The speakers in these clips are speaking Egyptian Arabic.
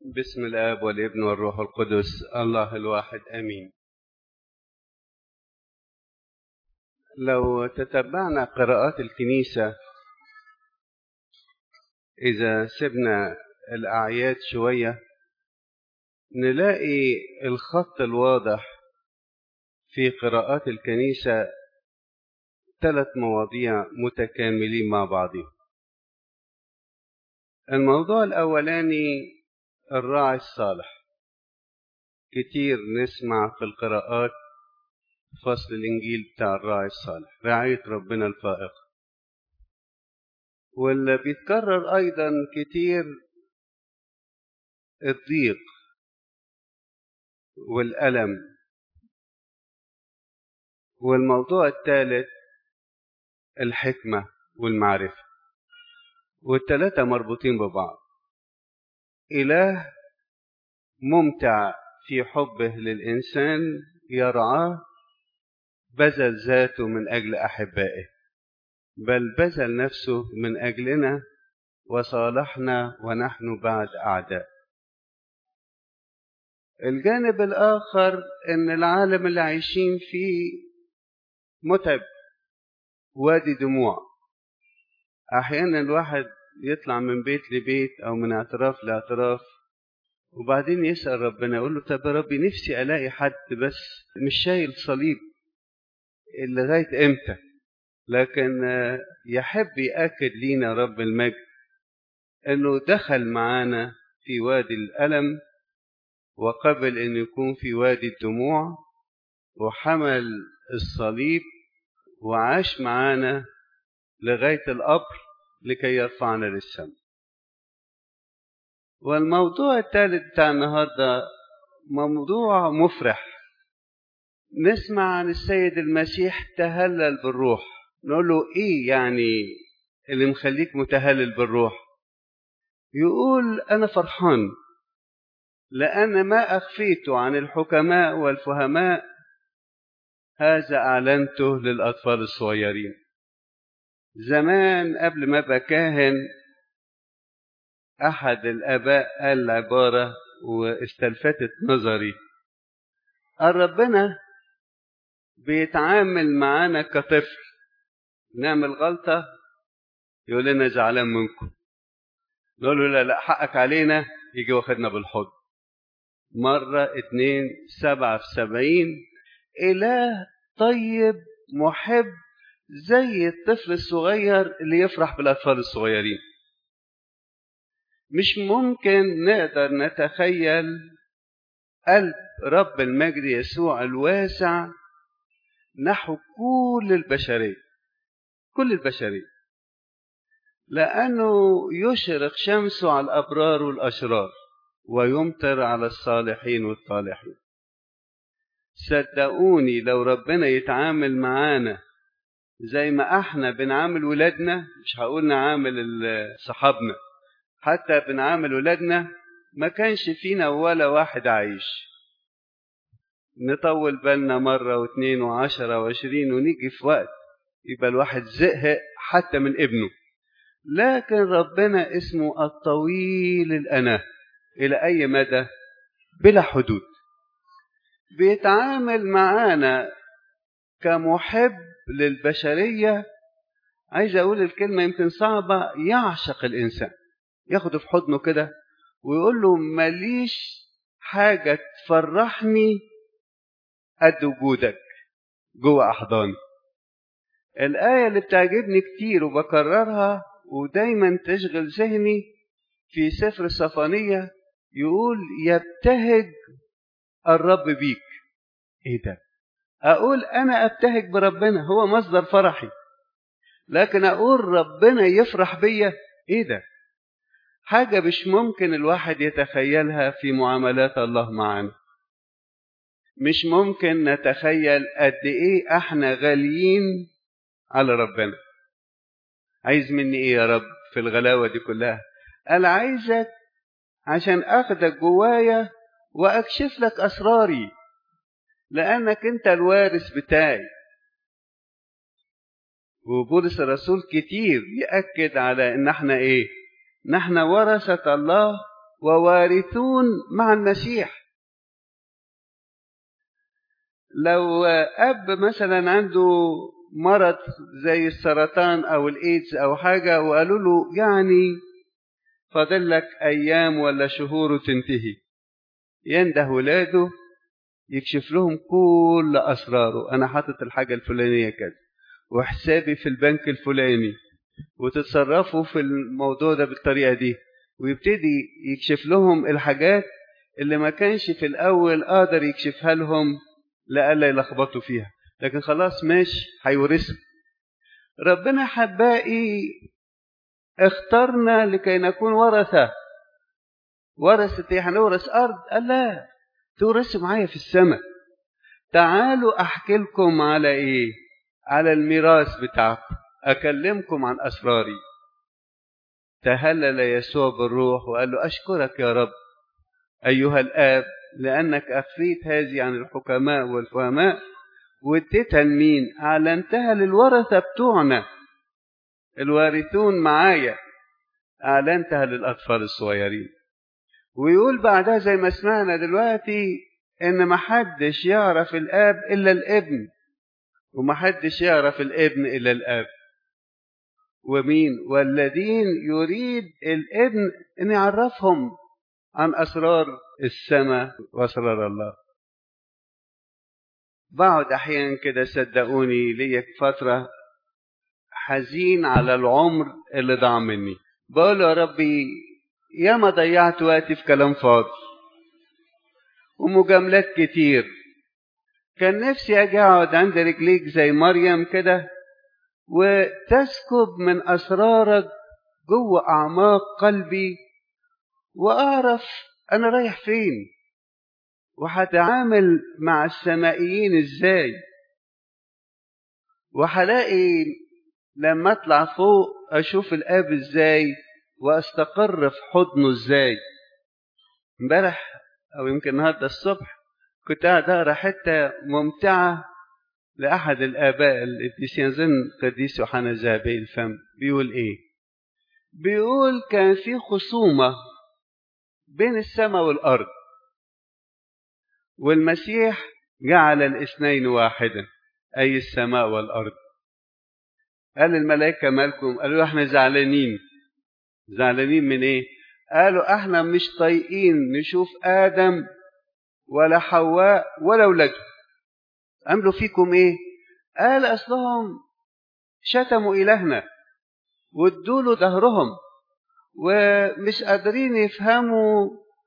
بسم الآب والابن والروح القدس الله الواحد آمين لو تتبعنا قراءات الكنيسة إذا سبنا الأعياد شوية نلاقي الخط الواضح في قراءات الكنيسة ثلاث مواضيع متكاملين مع بعضهم الموضوع الأولاني الراعي الصالح كتير نسمع في القراءات فصل الإنجيل بتاع الراعي الصالح رعاية ربنا الفائقة واللي بيتكرر أيضا كتير الضيق والألم والموضوع الثالث الحكمة والمعرفة والثلاثة مربوطين ببعض إله ممتع في حبه للإنسان يرعاه بذل ذاته من أجل أحبائه بل بذل نفسه من أجلنا وصالحنا ونحن بعد أعداء الجانب الآخر إن العالم اللي عايشين فيه متعب وادي دموع أحيانا الواحد يطلع من بيت لبيت أو من اعتراف لاعتراف وبعدين يسأل ربنا يقول له طب يا ربي نفسي ألاقي حد بس مش شايل صليب لغاية إمتى لكن يحب يأكد لينا رب المجد أنه دخل معانا في وادي الألم وقبل أن يكون في وادي الدموع وحمل الصليب وعاش معانا لغاية القبر لكي يرفعنا للسماء والموضوع الثالث بتاع النهاردة موضوع مفرح نسمع عن السيد المسيح تهلل بالروح نقول له ايه يعني اللي مخليك متهلل بالروح يقول انا فرحان لان ما اخفيته عن الحكماء والفهماء هذا اعلنته للاطفال الصغيرين زمان قبل ما ابقى كاهن احد الاباء قال عباره واستلفتت نظري قال ربنا بيتعامل معانا كطفل نعمل غلطة يقول لنا زعلان منكم نقول له لا لا حقك علينا يجي واخدنا بالحضن مرة اتنين سبعة في سبعين إله طيب محب زي الطفل الصغير اللي يفرح بالأطفال الصغيرين مش ممكن نقدر نتخيل قلب رب المجد يسوع الواسع نحو كل البشرية كل البشرية لأنه يشرق شمسه على الأبرار والأشرار ويمطر على الصالحين والطالحين صدقوني لو ربنا يتعامل معانا زي ما احنا بنعامل ولادنا مش هقول نعامل صحابنا حتى بنعامل ولادنا ما كانش فينا ولا واحد عايش نطول بالنا مرة واثنين وعشرة وعشرين ونيجي في وقت يبقى الواحد زهق حتى من ابنه لكن ربنا اسمه الطويل الأناه إلى أي مدى بلا حدود بيتعامل معانا كمحب للبشرية عايز أقول الكلمة يمكن صعبة يعشق الإنسان ياخده في حضنه كده ويقول له ماليش حاجة تفرحني قد وجودك جوه أحضاني الآية اللي بتعجبني كتير وبكررها ودايما تشغل ذهني في سفر الصفانية يقول يبتهج الرب بيك ايه ده اقول انا ابتهج بربنا هو مصدر فرحي لكن اقول ربنا يفرح بيا ايه ده حاجة مش ممكن الواحد يتخيلها في معاملات الله معنا مش ممكن نتخيل قد ايه احنا غاليين على ربنا عايز مني ايه يا رب في الغلاوة دي كلها قال عايزك عشان اخدك جوايا واكشف لك اسراري لانك انت الوارث بتاعي وبولس الرسول كتير يأكد على ان احنا ايه نحن ورثة الله ووارثون مع المسيح لو اب مثلا عنده مرض زي السرطان او الايدز او حاجه وقالوا له يعني فاضل لك ايام ولا شهور وتنتهي ينده ولاده يكشف لهم كل اسراره انا حاطط الحاجه الفلانيه كذا وحسابي في البنك الفلاني وتتصرفوا في الموضوع ده بالطريقه دي ويبتدي يكشف لهم الحاجات اللي ما كانش في الاول قادر يكشفها لهم لألا يلخبطوا فيها لكن خلاص ماشي هيورثها ربنا حبائي اخترنا لكي نكون ورثة ورثة ايه هنورث ارض قال لا تورثوا معايا في السماء تعالوا احكي لكم على ايه على الميراث بتاعكم اكلمكم عن اسراري تهلل يسوع بالروح وقال له اشكرك يا رب ايها الاب لانك اخفيت هذه عن الحكماء والفهماء واديتها لمين اعلنتها للورثه بتوعنا الوارثون معايا اعلنتها للاطفال الصغيرين ويقول بعدها زي ما سمعنا دلوقتي ان محدش يعرف الاب الا الابن ومحدش يعرف الابن الا الاب ومين والذين يريد الابن ان يعرفهم عن اسرار السماء واسرار الله بقعد احيانا كده صدقوني ليا فتره حزين على العمر اللي ضاع مني بقول يا ربي ياما ضيعت وقتي في كلام فاضي ومجاملات كتير كان نفسي اجي اقعد عند رجليك زي مريم كده وتسكب من اسرارك جوه اعماق قلبي واعرف انا رايح فين وهتعامل مع السمائيين ازاي وهلاقي لما اطلع فوق اشوف الاب ازاي واستقر في حضنه ازاي امبارح او يمكن النهارده الصبح كنت قاعد اقرا حته ممتعه لاحد الاباء القديسين اظن قديس يوحنا الذهبي الفم بيقول ايه بيقول كان في خصومه بين السماء والارض والمسيح جعل الاثنين واحدا اي السماء والارض قال الملائكه مالكم قالوا له احنا زعلانين زعلانين من ايه قالوا احنا مش طايقين نشوف ادم ولا حواء ولا اولاده عملوا فيكم ايه قال اصلهم شتموا الهنا وادوا له ظهرهم ومش قادرين يفهموا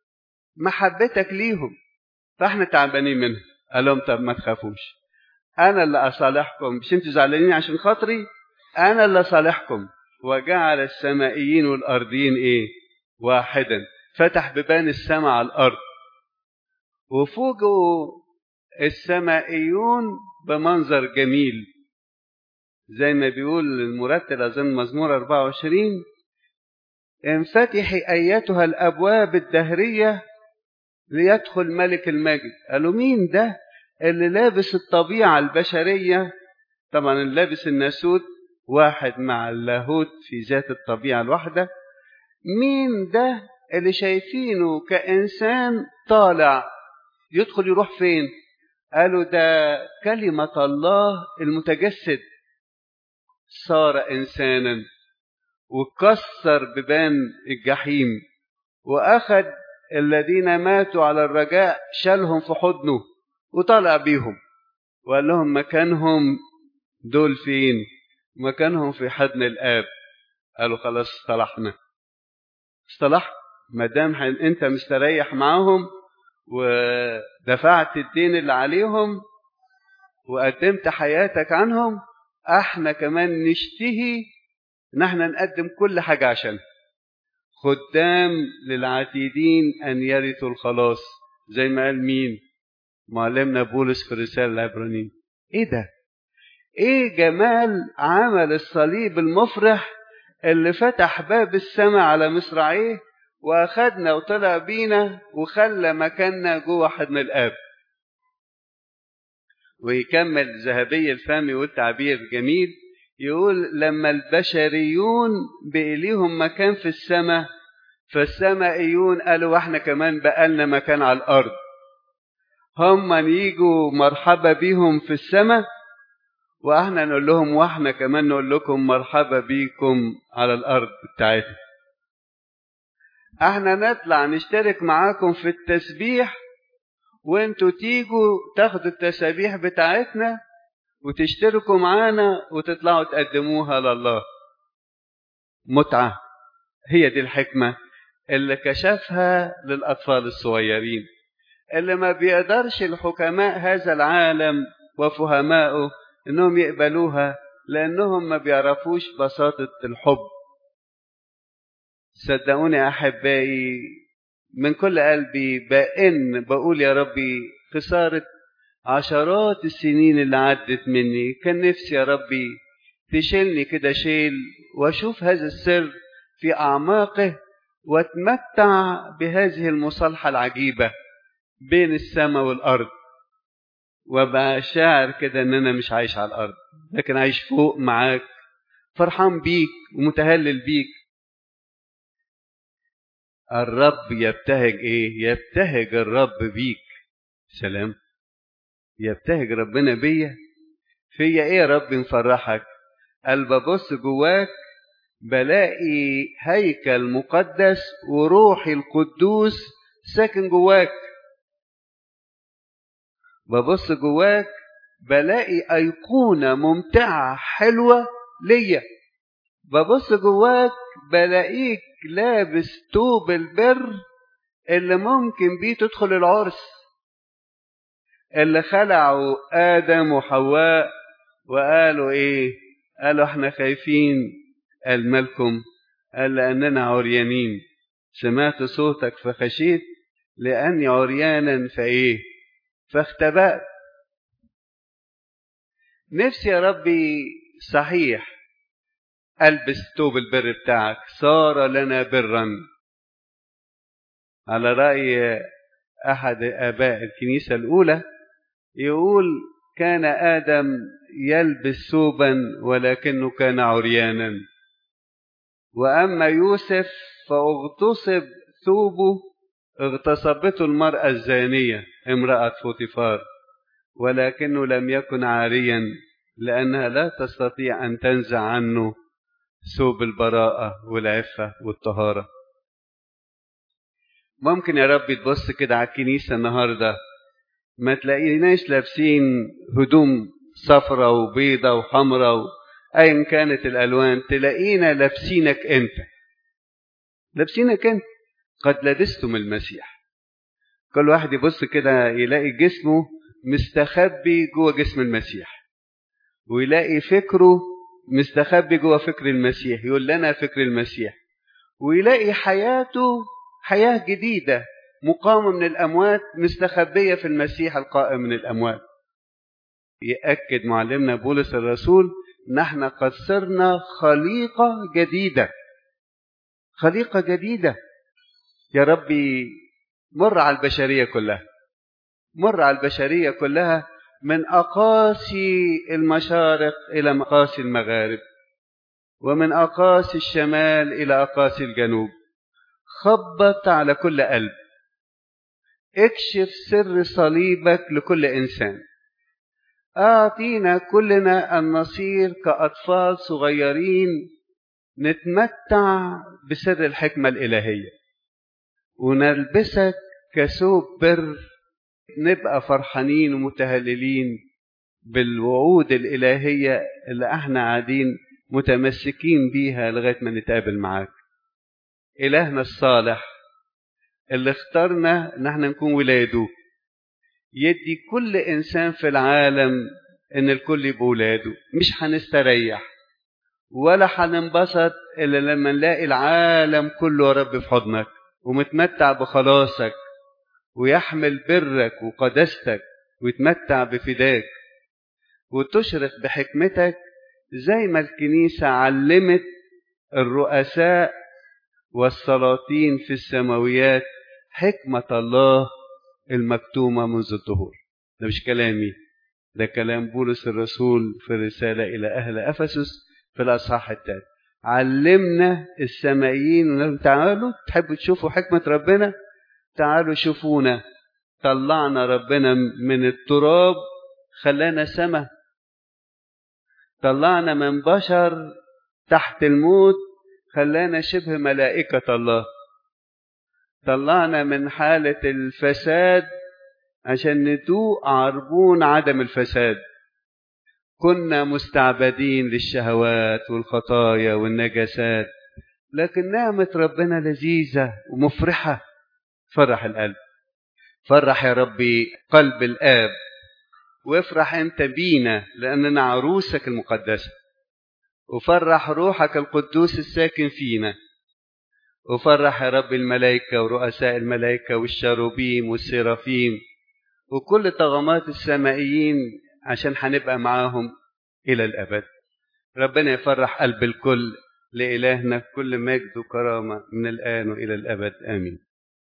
محبتك ليهم فاحنا تعبانين منهم قال لهم طب ما تخافوش انا اللي اصالحكم مش انتوا زعلانين عشان خاطري انا اللي اصالحكم وجعل السمائيين والارضيين ايه واحدا فتح بيبان السماء على الارض وفوجئوا السمائيون بمنظر جميل زي ما بيقول المرتل اظن مزمور 24 انفتحي ايتها الابواب الدهريه ليدخل ملك المجد قالوا مين ده اللي لابس الطبيعه البشريه طبعا اللي لابس الناسوت واحد مع اللاهوت في ذات الطبيعه الواحده مين ده اللي شايفينه كانسان طالع يدخل يروح فين قالوا ده كلمه الله المتجسد صار انسانا وكسر ببان الجحيم واخذ الذين ماتوا على الرجاء شالهم في حضنه وطلع بيهم وقال لهم مكانهم دول فين مكانهم في حضن الاب قالوا خلاص اصطلحنا اصطلحت ما دام انت مستريح معاهم ودفعت الدين اللي عليهم وقدمت حياتك عنهم احنا كمان نشتهي ان احنا نقدم كل حاجة عشان خدام للعتيدين ان يرثوا الخلاص زي ما قال مين معلمنا بولس في الرسالة العبرانيين ايه ده ايه جمال عمل الصليب المفرح اللي فتح باب السماء على مصراعيه واخدنا وطلع بينا وخلى مكاننا جوه حضن الاب ويكمل ذهبي الفم والتعبير جميل يقول لما البشريون بقي ليهم مكان في السماء فالسمائيون قالوا واحنا كمان بقالنا مكان على الارض هم يجوا مرحبا بيهم في السماء واحنا نقول لهم واحنا كمان نقول لكم مرحبا بيكم على الارض بتاعتنا احنا نطلع نشترك معاكم في التسبيح وانتوا تيجوا تاخدوا التسابيح بتاعتنا وتشتركوا معانا وتطلعوا تقدموها لله متعة هي دي الحكمة اللي كشفها للأطفال الصغيرين اللي ما بيقدرش الحكماء هذا العالم وفهمائه انهم يقبلوها لانهم ما بيعرفوش بساطة الحب صدقوني احبائي من كل قلبي بأن بقول يا ربي خسارة عشرات السنين اللي عدت مني كان نفسي يا ربي تشيلني كده شيل واشوف هذا السر في اعماقه واتمتع بهذه المصالحة العجيبة بين السماء والارض وابقى شاعر كده ان انا مش عايش على الارض لكن عايش فوق معاك فرحان بيك ومتهلل بيك الرب يبتهج ايه يبتهج الرب بيك سلام يبتهج ربنا بيا فيا ايه يا رب مفرحك قال ببص جواك بلاقي هيكل مقدس وروحي القدوس ساكن جواك ببص جواك بلاقي أيقونة ممتعة حلوة ليا ببص جواك بلاقيك لابس توب البر اللي ممكن بيه تدخل العرس اللي خلعوا آدم وحواء وقالوا إيه قالوا احنا خايفين قال مالكم قال لأننا عريانين سمعت صوتك فخشيت لأني عريانا فإيه فاختبأت نفسي يا ربي صحيح ألبس توب البر بتاعك صار لنا برا على رأي أحد آباء الكنيسة الأولى يقول كان آدم يلبس ثوبا ولكنه كان عريانا وأما يوسف فاغتصب ثوبه اغتصبته المرأة الزانية امرأة فوتيفار ولكنه لم يكن عاريا لأنها لا تستطيع أن تنزع عنه ثوب البراءة والعفة والطهارة ممكن يا رب تبص كده على الكنيسة النهاردة ما تلاقيناش لابسين هدوم صفرة وبيضة وحمرة أيا كانت الألوان تلاقينا لابسينك أنت لابسينك أنت قد لبستم المسيح كل واحد يبص كده يلاقي جسمه مستخبي جوه جسم المسيح ويلاقي فكره مستخبي جوه فكر المسيح يقول لنا فكر المسيح ويلاقي حياته حياة جديدة مقامة من الأموات مستخبية في المسيح القائم من الأموات يأكد معلمنا بولس الرسول نحن قد صرنا خليقة جديدة خليقة جديدة يا ربي مر على البشرية كلها مر على البشرية كلها من أقاصي المشارق إلى مقاصي المغارب ومن أقاصي الشمال إلى أقاصي الجنوب خبط على كل قلب اكشف سر صليبك لكل إنسان أعطينا كلنا أن نصير كأطفال صغيرين نتمتع بسر الحكمة الإلهية ونلبسك كثوب بر نبقى فرحانين ومتهللين بالوعود الإلهية اللي احنا قاعدين متمسكين بيها لغاية ما نتقابل معاك إلهنا الصالح اللي اختارنا ان احنا نكون ولاده يدي كل انسان في العالم ان الكل يبقى ولاده مش هنستريح ولا هننبسط الا لما نلاقي العالم كله يا رب في حضنك ومتمتع بخلاصك ويحمل برك وقداستك ويتمتع بفداك وتشرق بحكمتك زي ما الكنيسة علمت الرؤساء والسلاطين في السماويات حكمة الله المكتومة منذ الظهور ده مش كلامي ده كلام بولس الرسول في الرسالة إلى أهل أفسس في الأصحاح الثالث علمنا السمائيين تعالوا تحبوا تشوفوا حكمة ربنا تعالوا شوفونا طلعنا ربنا من التراب خلانا سما طلعنا من بشر تحت الموت خلانا شبه ملائكة الله طلعنا من حالة الفساد عشان ندوق عربون عدم الفساد كنا مستعبدين للشهوات والخطايا والنجاسات لكن نعمة ربنا لذيذة ومفرحة فرح القلب فرح يا ربي قلب الآب وافرح أنت بينا لأننا عروسك المقدسة وفرح روحك القدوس الساكن فينا وفرح يا رب الملائكة ورؤساء الملائكة والشاروبيم والسرافيم وكل طغمات السمائيين عشان هنبقى معاهم إلى الأبد ربنا يفرح قلب الكل لإلهنا كل مجد وكرامة من الآن وإلى الأبد آمين